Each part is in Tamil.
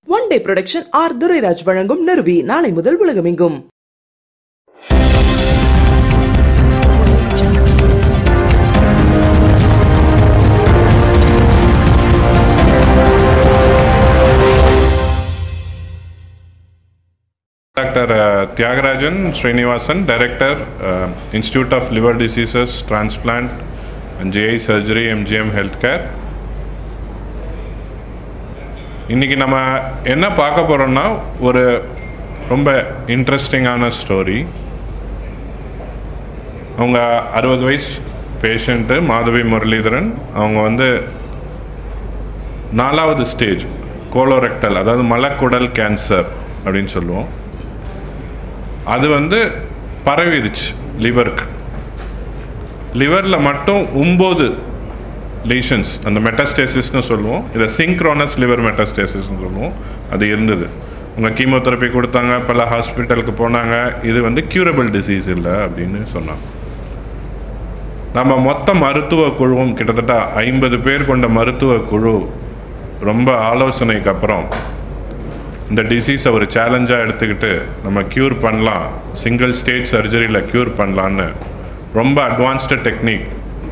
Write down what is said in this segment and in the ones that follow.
One day production R Durairaj வழங்கும் நிறுவி நாளை முதல் உலகமெங்கும் Dr. uh, Tyagarajan Srinivasan, Director, uh, Institute of Liver Diseases, Transplant and JI Surgery, MGM Healthcare. இன்னைக்கு நம்ம என்ன பார்க்க போறோம்னா ஒரு ரொம்ப இன்ட்ரெஸ்டிங்கான ஸ்டோரி அவங்க அறுபது வயசு பேஷண்ட்டு மாதவி முரளிதரன் அவங்க வந்து நாலாவது ஸ்டேஜ் கோலோரெக்டல் அதாவது மலக்குடல் கேன்சர் அப்படின்னு சொல்லுவோம் அது வந்து பரவிடுச்சு லிவருக்கு லிவரில் மட்டும் ஒம்பது லீஷன்ஸ் அந்த மெட்டாஸ்டேசிஸ்னு சொல்லுவோம் இதை சிங்க்ரோனஸ் லிவர் மெட்டாஸ்டேசிஸ்னு சொல்லுவோம் அது இருந்தது அவங்க கீமோதெரப்பி கொடுத்தாங்க பல ஹாஸ்பிட்டலுக்கு போனாங்க இது வந்து க்யூரபிள் டிசீஸ் இல்லை அப்படின்னு சொன்னாங்க நம்ம மொத்த மருத்துவ குழுவும் கிட்டத்தட்ட ஐம்பது பேர் கொண்ட மருத்துவ குழு ரொம்ப ஆலோசனைக்கு அப்புறம் இந்த டிசீஸை ஒரு சேலஞ்சாக எடுத்துக்கிட்டு நம்ம க்யூர் பண்ணலாம் சிங்கிள் ஸ்டேஜ் சர்ஜரியில் க்யூர் பண்ணலான்னு ரொம்ப அட்வான்ஸ்டு டெக்னிக்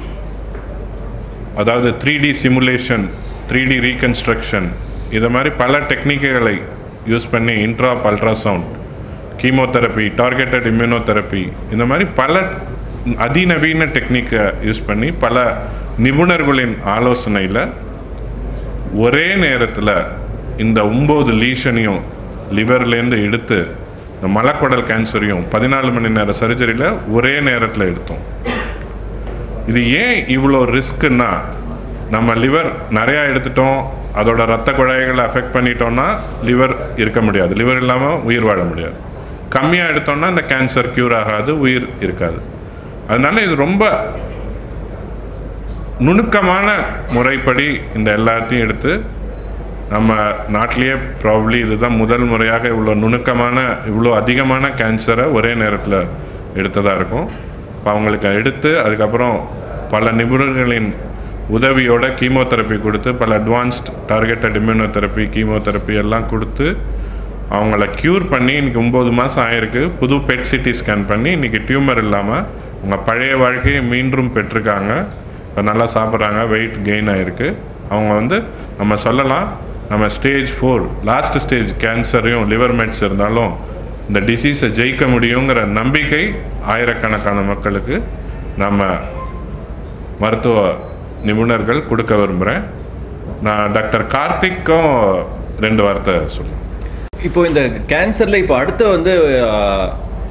அதாவது three D simulation three D reconstruction இதை மாதிரி பல டெக்னிக்குகளை யூஸ் பண்ணி intraop ultrasound chemotherapy targeted immunotherapy இந்த மாதிரி பல அதிநவீன டெக்னிக்கை யூஸ் பண்ணி பல நிபுணர்களின் ஆலோசனையில் ஒரே நேரத்தில் இந்த ஒம்பது லீஷனையும் லிவர்லேருந்து எடுத்து இந்த மலக்குடல் கேன்சரையும் பதினாலு மணி நேர சர்ஜரியில் ஒரே நேரத்தில் எடுத்தோம் இது ஏன் இவ்வளோ ரிஸ்க்குன்னா நம்ம லிவர் நிறையா எடுத்துட்டோம் அதோட ரத்த குழாய்களை அஃபெக்ட் பண்ணிட்டோம்னா லிவர் இருக்க முடியாது லிவர் இல்லாமல் உயிர் வாழ முடியாது கம்மியாக எடுத்தோம்னா இந்த கேன்சர் க்யூர் ஆகாது உயிர் இருக்காது அதனால இது ரொம்ப நுணுக்கமான முறைப்படி இந்த எல்லாத்தையும் எடுத்து நம்ம நாட்டிலேயே ப்ராப்ளி இதுதான் முதல் முறையாக இவ்வளோ நுணுக்கமான இவ்வளோ அதிகமான கேன்சரை ஒரே நேரத்தில் எடுத்ததாக இருக்கும் இப்போ அவங்களுக்கு எடுத்து அதுக்கப்புறம் பல நிபுணர்களின் உதவியோட கீமோதெரப்பி கொடுத்து பல அட்வான்ஸ்ட் டார்கெட்டட் இம்யூனோதெரப்பி கீமோதெரப்பி எல்லாம் கொடுத்து அவங்கள க்யூர் பண்ணி இன்றைக்கி ஒம்பது மாதம் ஆயிருக்கு புது பெட் சிட்டி ஸ்கேன் பண்ணி இன்றைக்கி டியூமர் இல்லாமல் அவங்க பழைய வாழ்க்கையை மீண்டும் பெற்றிருக்காங்க இப்போ நல்லா சாப்பிட்றாங்க வெயிட் கெயின் ஆகிருக்கு அவங்க வந்து நம்ம சொல்லலாம் நம்ம ஸ்டேஜ் ஃபோர் லாஸ்ட் ஸ்டேஜ் கேன்சரையும் லிவர் மெட்ஸ் இருந்தாலும் இந்த டிசீஸை ஜெயிக்க முடியுங்கிற நம்பிக்கை ஆயிரக்கணக்கான மக்களுக்கு நம்ம மருத்துவ நிபுணர்கள் கொடுக்க விரும்புகிறேன் நான் டாக்டர் கார்த்திக்கும் ரெண்டு வார்த்தை சொல்லுவேன் இப்போ இந்த கேன்சரில் இப்போ அடுத்த வந்து ஆஹ்,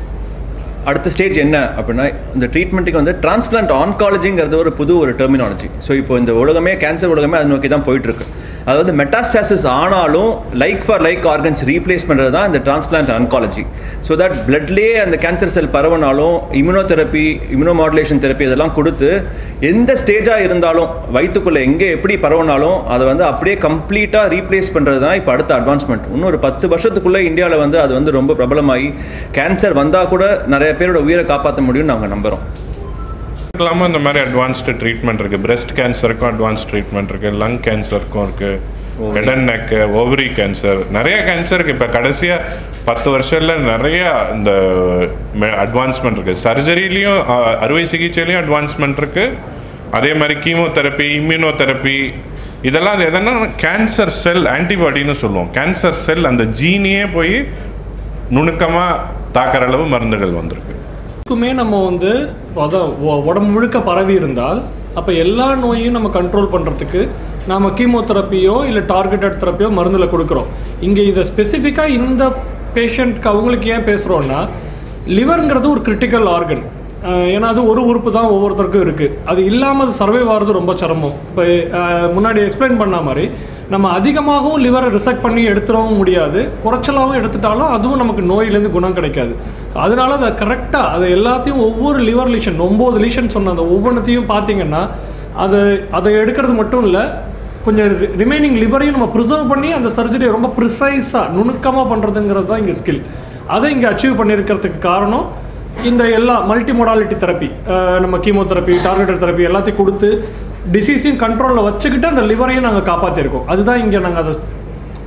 அடுத்த ஸ்டேஜ் என்ன அப்படின்னா இந்த ட்ரீட்மெண்ட்டுக்கு வந்து டிரான்ஸ்பிளான்ட் ஆன்காலஜிங்கிறது ஒரு புது ஒரு டெர்மினாலஜி ஸோ இப்போ இந்த உலகமே கேன்சர் உலகமே அதை நோக்கி தான் போயிட்டுருக்கு அதாவது மெட்டாஸ்டாசிஸ் ஆனாலும் like for like organs replace பண்ணுறது தான் இந்த டிரான்ஸ்பிளான்ட் ஆன்காலஜி ஸோ தட் பிளட்லேயே அந்த கேன்சர் செல் பரவனாலும் இம்யூனோதெரப்பி இம்யூனோமாடுலேஷன் தெரப்பி இதெல்லாம் கொடுத்து எந்த ஸ்டேஜாக இருந்தாலும் வயிற்றுக்குள்ளே எங்கே எப்படி பரவனாலும் அதை வந்து அப்படியே கம்ப்ளீட்டாக ரீப்ளேஸ் பண்ணுறது தான் இப்போ அடுத்த அட்வான்ஸ்மெண்ட் இன்னும் ஒரு பத்து வருஷத்துக்குள்ளே இந்தியாவில் வந்து அது வந்து ரொம்ப பிரபலமாகி கேன்சர் வந்தால் கூட நிறைய பேரோட உயிரை காப்பாற்ற முடியும்னு நாங்கள் நம்புகிறோம் இல்லாமல் இந்த மாதிரி அட்வான்ஸ்டு ட்ரீட்மெண்ட் இருக்குது பிரஸ்ட் கேன்சருக்கும் அட்வான்ஸ் ட்ரீட்மெண்ட் இருக்குது லங் கேன்சருக்கும் இருக்குது head and neck ovary cancer நிறைய கேன்சருக்கு இப்போ கடைசியாக பத்து வருஷத்தில் நிறைய இந்த அட்வான்ஸ்மெண்ட் இருக்குது சர்ஜரிலையும் அறுவை சிகிச்சையிலையும் அட்வான்ஸ்மெண்ட் இருக்குது அதே மாதிரி கீமோதெரப்பி இம்யூனோதெரப்பி இதெல்லாம் அது எதனா கேன்சர் செல் ஆன்டிபாடின்னு சொல்லுவோம் கேன்சர் செல் அந்த ஜீனியே போய் நுணுக்கமாக தாக்குற அளவு மருந்துகள் வந்திருக்கு க்குமே நம்ம வந்து அதான் உ- உடம்பு முழுக்க பரவி இருந்தால் அப்போ எல்லா நோயையும் நம்ம கண்ட்ரோல் பண்ணுறதுக்கு நாம் கீமோதெரப்பியோ இல்லை டார்கெட்டட் தெரப்பியோ மருந்தில் கொடுக்குறோம் இங்கே இதை ஸ்பெசிஃபிக்காக இந்த பேஷண்ட்க்கு அவங்களுக்கு ஏன் பேசுகிறோன்னா லிவருங்கிறது ஒரு கிரிட்டிக்கல் ஆர்கன் ஏன்னா அது ஒரு உறுப்பு தான் ஒவ்வொருத்தருக்கும் இருக்குது அது இல்லாமல் அது சர்வைவ் ஆகிறது ரொம்ப சிரமம் இப்போ முன்னாடி எக்ஸ்பிளைன் பண்ண மாதிரி நம்ம அதிகமாகவும் லிவரை ரிசெக்ட் பண்ணி எடுத்துடவும் முடியாது குறைச்சலாகவும் எடுத்துட்டாலும் அதுவும் நமக்கு நோயிலேருந்து குணம் கிடைக்காது அதனால அதை கரெக்டாக அதை எல்லாத்தையும் ஒவ்வொரு லிவர் லீஷன் ஒம்பது லீஷன் சொன்ன அந்த ஒவ்வொன்றத்தையும் பார்த்தீங்கன்னா அதை அதை எடுக்கிறது மட்டும் இல்லை கொஞ்சம் ரிமைனிங் லிவரையும் நம்ம ப்ரிசர்வ் பண்ணி அந்த சர்ஜரியை ரொம்ப ப்ரிசைஸாக நுணுக்கமாக பண்ணுறதுங்கிறது தான் இங்கே ஸ்கில் அதை இங்கே அச்சீவ் பண்ணியிருக்கிறதுக்கு காரணம் இந்த எல்லா மல்டி மொடாலிட்டி தெரப்பி நம்ம கீமோதெரப்பி டார்கெட்டட் தெரப்பி எல்லாத்தையும் கொடுத்து டிசீஸையும் கண்ட்ரோலில் வச்சுக்கிட்டு அந்த லிவரையும் நாங்கள் காப்பாற்றிருக்கோம் அதுதான் இங்கே நாங்கள் அதை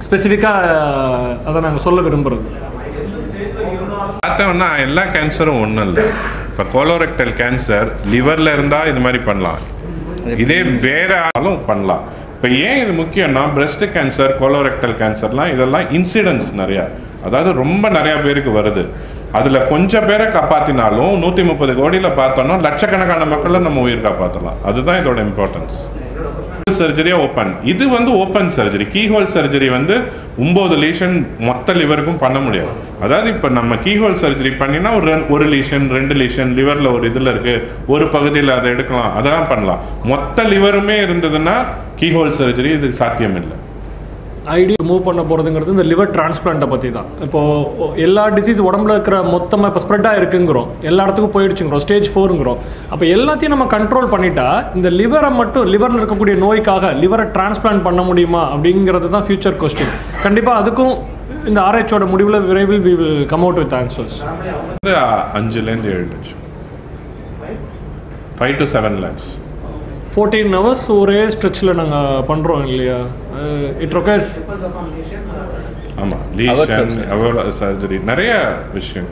ஸ்பெசிஃபிக்காக அதை நாங்கள் சொல்ல விரும்புகிறது பார்த்தோம்னா எல்லா கேன்சரும் ஒன்றும் இல்லை இப்போ கோலோரெக்டல் கேன்சர் லிவரில் இருந்தால் இது மாதிரி பண்ணலாம் இதே வேற ஆளும் பண்ணலாம் இப்போ ஏன் இது முக்கியம்னா பிரஸ்ட் கேன்சர் கோலோரெக்டல் கேன்சர்லாம் இதெல்லாம் இன்சிடென்ட்ஸ் நிறையா அதாவது ரொம்ப நிறையா பேருக்கு வருது அதில் கொஞ்சம் பேரை காப்பாற்றினாலும் நூற்றி முப்பது கோடியில் பார்த்தோம்னா லட்சக்கணக்கான மக்களை நம்ம உயிர் காப்பாற்றலாம் அதுதான் இதோட இம்பார்ட்டன்ஸ் சர்ஜரியா ஓப்பன் இது வந்து ஓப்பன் சர்ஜரி கீஹோல் சர்ஜரி வந்து ஒம்பது லீஷன் மொத்த லிவருக்கும் பண்ண முடியாது அதாவது இப்போ நம்ம கீஹோல் சர்ஜரி பண்ணினா ஒரு ரெண்டு- ஒரு லீஷன் ரெண்டு லீஷன் லிவரில் ஒரு இதில் இருக்கு ஒரு பகுதியில் அதை எடுக்கலாம் அதெல்லாம் பண்ணலாம் மொத்த லிவருமே இருந்ததுன்னா கீஹோல் சர்ஜரி இது சாத்தியம் இல்லை ஐடி மூவ் பண்ண போகிறதுங்கிறது இந்த லிவர் டிரான்ஸ்பிளான்ட்டை பற்றி தான் இப்போது எல்லா டிசீஸ் உடம்புல இருக்கிற மொத்தமாக இப்போ ஸ்ப்ரெட்டாக இருக்குங்கிறோம் எல்லா இடத்துக்கும் போயிடுச்சுங்கிறோம் ஸ்டேஜ் ஃபோருங்கிறோம் அப்போ எல்லாத்தையும் நம்ம கண்ட்ரோல் பண்ணிட்டா இந்த லிவரை மட்டும் லிவரில் இருக்கக்கூடிய நோய்க்காக லிவரை டிரான்ஸ்பிளான்ட் பண்ண முடியுமா அப்படிங்கிறது தான் ஃபியூச்சர் கொஸ்டின் கண்டிப்பாக அதுக்கும் இந்த ஆராய்ச்சியோட முடிவில் விரைவில் we will come out with answers வந்து அ- அஞ்சுலேருந்து ஏழு லட்சம் five to seven lakhs fourteen hours ஒரே ஸ்ட்ரெச்சில் நாங்கள் பண்ணுறோம் இல்லையா இட் ரொக்கர்ஸ் ஆமாம் Hours, லீஷன் sir. எவ்வளோ சர்ஜரி நிறைய விஷயம்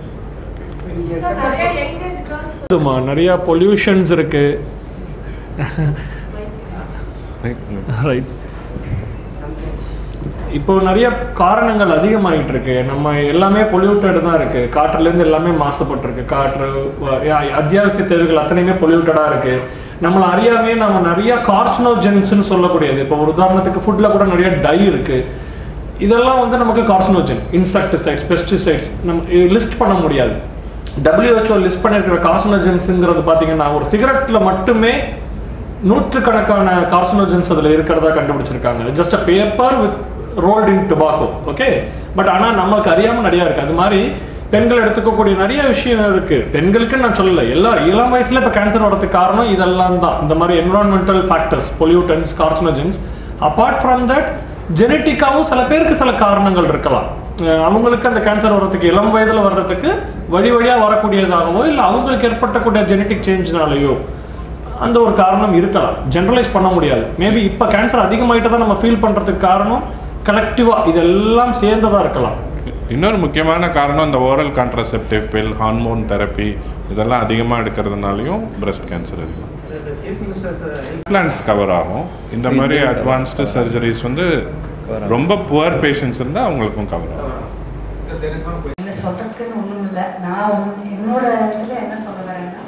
இதுமா நிறையா பொல்யூஷன்ஸ் இருக்குது ரைட் இப்போ நிறைய காரணங்கள் அதிகமாகிட்டு இருக்கு நம்ம எல்லாமே பொல்யூட்டட் தான் இருக்கு காற்றுலேருந்து எல்லாமே மாசுபட்டிருக்கு காற்று வ- யா- அத்தியாவசிய தேவைகள் அத்தனையுமே பொல்யூட்டடாக இருக்கு நம்மளை அறியாமே நம்ம நிறைய கார்சினோஜென்ஸ்னு சொல்லக்கூடியது இப்போ ஒரு உதாரணத்துக்கு ஃபுட்டில் கூட நிறைய டை இருக்கு இதெல்லாம் வந்து நமக்கு கார்சினோஜென் இன்செக்டிசைட்ஸ் பெஸ்டிசைட்ஸ் நம்ம லிஸ்ட் பண்ண முடியாது WHO லிஸ்ட் பண்ணியிருக்கிற கார்சினோஜென்ஸுங்கிறது பார்த்தீங்கன்னா ஒரு சிகரெட்டில் மட்டுமே நூற்றுக்கணக்கான கார்சினோஜன்ஸ் அதில் இருக்கிறதா கண்டுபிடிச்சிருக்காங்க just a paper with rolled in tobacco okay but ஆனால் நம்மளுக்கு அறியாமல் நிறையா இருக்குது அது மாதிரி பெண்கள் எடுத்துக்கக்கூடிய நிறைய விஷயம் இருக்குது பெண்களுக்குன்னு நான் சொல்லலை எல்லா இளம் வயசில் இப்போ கேன்சர் வரதுக்கு காரணம் இதெல்லாம் தான் இந்த மாதிரி environmental factors pollutants carcinogens apart from that ஜெனட்டிக்காவும் சில பேருக்கு சில காரணங்கள் இருக்கலாம் அஹ் அவங்களுக்கு அந்த கேன்சர் வர்றதுக்கு இளம் வயதில் வர்றதுக்கு வழி வழியாக வரக்கூடியதாகவோ இல்லை அவங்களுக்கு ஏற்பட்டக்கூடிய ஜெனட்டிக் சேஞ்ச்னாலேயோ அந்த ஒரு காரணம் இருக்கலாம் ஜென்ரலைஸ் பண்ண முடியாது மேபி இப்போ கேன்சர் அதிகமாயிட்டு தான் நம்ம ஃபீல் பண்ணுறதுக்கு காரணம் கலெக்டிவாக இதெல்லாம் சேர்ந்ததாக இருக்கலாம் இன்னொரு முக்கியமான காரணம் இந்த oral contraceptive pill hormone therapy இதெல்லாம் அதிகமாக எடுக்கிறதுனாலையும் பிரஸ்ட் கேன்சர் இருக்கும் இம்ப்ளான்ட் கவர் ஆகும் இந்த மாதிரி அட்வான்ஸ்டு சர்ஜரிஸ் வந்து ரொம்ப புவர் பேஷண்ட்ஸ் இருந்தால் அவங்களுக்கும் கவர் ஆகும் என்ன சொல்றதுக்குன்னு ஒன்றும் இல்லை நான் ஒண்ணு- என்னோட இதில் என்ன சொல்ல வரேன்னா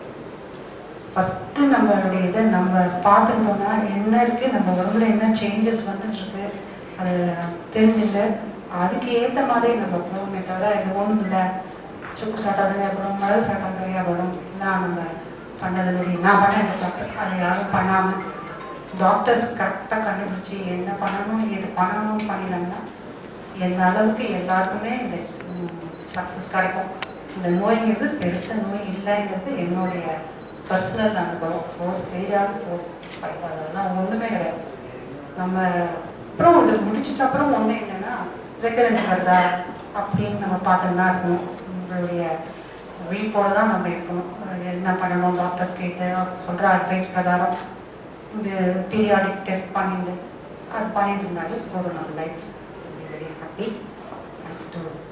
ஃபஸ்ட்டு நம்மளுடைய இதை நம்ம பார்த்துட்டோம்னா என்ன இருக்குது நம்ம உடம்புல என்ன சேஞ்சஸ் வந்துட்டுருக்கு அது தெரிஞ்சுட்டு அதுக்கு ஏற்ற மாதிரி நம்ம போகணுமே தவிர இது ஒன்றும் இல்லை சுக்கு சாட்டா சரியாகப்படும் மிளகு சாட்டா சரியாகப்படும் நான் நம்ம பண்ணதனுடைய நான் பண்ண இந்த தப்பு அதை யாரும் பண்ணாமல் டாக்டர்ஸ் கரெக்டாக கண்டுபிடிச்சி என்ன பண்ணணும் எது பண்ணணும்னு பண்ணினாங்கன்னா எந்த அளவுக்கு எல்லாருக்குமே இந்த சக்ஸஸ் கிடைக்கும் இந்த நோய்ங்கிறது பெருத்த நோய் இல்லைங்கிறது என்னுடைய பர்சனல் அனுபவம் ஃபோர் ஸ்டேஜாக ஃபோர் ஃபைவ் அதெல்லாம் ஒன்றுமே கிடையாது நம்ம அப்புறம் இது முடிச்சிட்ட அப்புறம் ஒன்று என்னன்னா ரெக்கரன்ஸ் வருதா அப்படின்னு நம்ம பார்த்துட்டு தான் இருக்கணும் உங்களுடைய விழிப்போட தான் நம்ம இருக்கணும் என்ன பண்ணணும் டாக்டர்ஸ் கேட்டு சொல்கிற அட்வைஸ் பிரகாரம் பீரியாடிக் டெஸ்ட் பண்ணிட்டு அது பண்ணிட்டு இருந்தாலே போதும் நம்ம life very happy thanks to